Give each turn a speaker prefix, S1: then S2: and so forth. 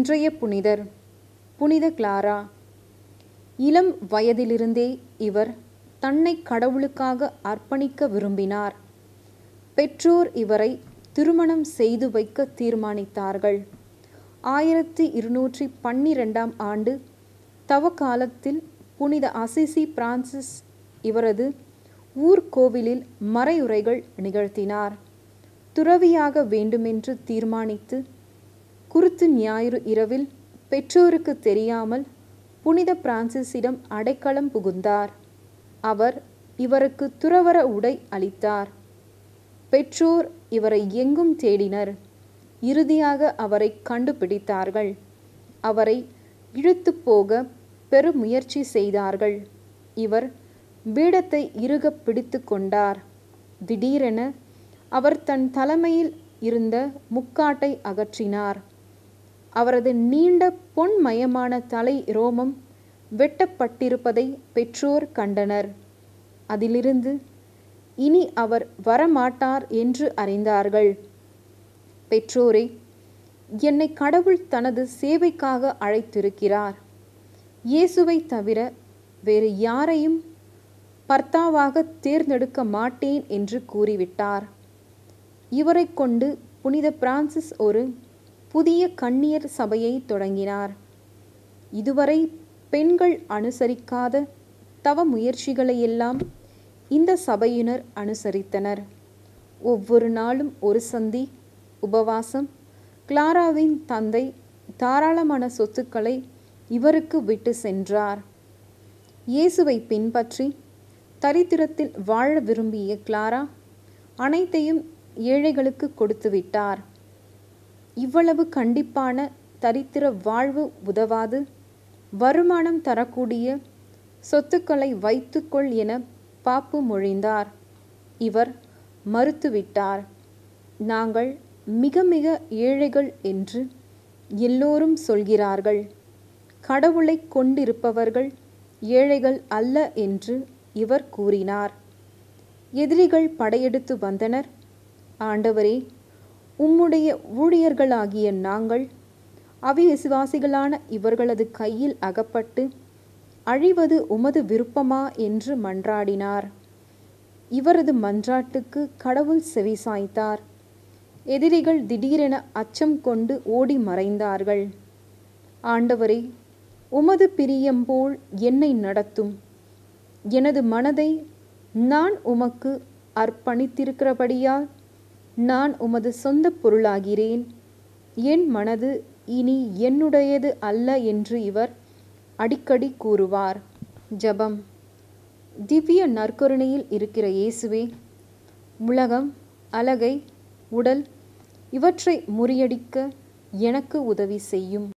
S1: இன்றைய புனிதர் புனித கிளாரா இளம் வயதிலிருந்தே இவர் தன்னை கடவுளுக்காக அர்ப்பணிக்க விரும்பினார் பெற்றோர் இவரை திருமணம் செய்து வைக்க தீர்மானித்தார்கள் ஆயிரத்தி இருநூற்றி பன்னிரெண்டாம் ஆண்டு தவக்காலத்தில் புனித அசிசி பிரான்சிஸ் இவரது ஊர்கோவிலில் மறையுரைகள் நிகழ்த்தினார் துறவியாக வேண்டுமென்று தீர்மானித்து குருத்து ஞாயிறு இரவில் பெற்றோருக்கு தெரியாமல் புனித பிரான்சிஸிடம் அடைக்கலம் புகுந்தார் அவர் இவருக்கு துறவற உடை அளித்தார் பெற்றோர் இவரை எங்கும் தேடினர் இறுதியாக அவரை கண்டுபிடித்தார்கள் அவரை இழுத்து போக பெருமுயற்சி செய்தார்கள் இவர் பீடத்தை இறுக பிடித்து கொண்டார் திடீரென அவர் தன் தலைமையில் இருந்த முக்காட்டை அகற்றினார் அவரது நீண்ட பொன்மயமான தலை ரோமம் வெட்டப்பட்டிருப்பதை பெற்றோர் கண்டனர் அதிலிருந்து இனி அவர் வரமாட்டார் என்று அறிந்தார்கள் பெற்றோரே என்னை கடவுள் தனது சேவைக்காக அழைத்திருக்கிறார் இயேசுவை தவிர வேறு யாரையும் பர்த்தாவாக தேர்ந்தெடுக்க மாட்டேன் என்று கூறிவிட்டார் இவரை கொண்டு புனித பிரான்சிஸ் ஒரு புதிய கன்னியர் சபையை தொடங்கினார் இதுவரை பெண்கள் அனுசரிக்காத தவ முயற்சிகளையெல்லாம் இந்த சபையினர் அனுசரித்தனர் ஒவ்வொரு நாளும் ஒரு சந்தி உபவாசம் கிளாராவின் தந்தை தாராளமான சொத்துக்களை இவருக்கு விட்டு சென்றார் இயேசுவை பின்பற்றி தரித்திரத்தில் வாழ விரும்பிய கிளாரா அனைத்தையும் ஏழைகளுக்கு கொடுத்து விட்டார் இவ்வளவு கண்டிப்பான தரித்திர வாழ்வு உதவாது வருமானம் தரக்கூடிய சொத்துக்களை வைத்துக்கொள் என பாப்பு மொழிந்தார் இவர் மறுத்துவிட்டார் நாங்கள் மிக மிக ஏழைகள் என்று எல்லோரும் சொல்கிறார்கள் கடவுளை கொண்டிருப்பவர்கள் ஏழைகள் அல்ல என்று இவர் கூறினார் எதிரிகள் படையெடுத்து வந்தனர் ஆண்டவரே உம்முடைய ஊழியர்களாகிய நாங்கள் அவிவிசுவாசிகளான இவர்களது கையில் அகப்பட்டு அழிவது உமது விருப்பமா என்று மன்றாடினார் இவரது மன்றாட்டுக்கு கடவுள் செவிசாய்த்தார் எதிரிகள் திடீரென அச்சம் கொண்டு ஓடி மறைந்தார்கள் ஆண்டவரே உமது பிரியம்போல் என்னை நடத்தும் எனது மனதை நான் உமக்கு அர்ப்பணித்திருக்கிறபடியால் நான் உமது சொந்த பொருளாகிறேன் என் மனது இனி என்னுடையது அல்ல என்று இவர் அடிக்கடி கூறுவார் ஜபம் திவ்ய நற்கருணையில் இருக்கிற இயேசுவே உலகம் அழகை உடல் இவற்றை முறியடிக்க எனக்கு உதவி செய்யும்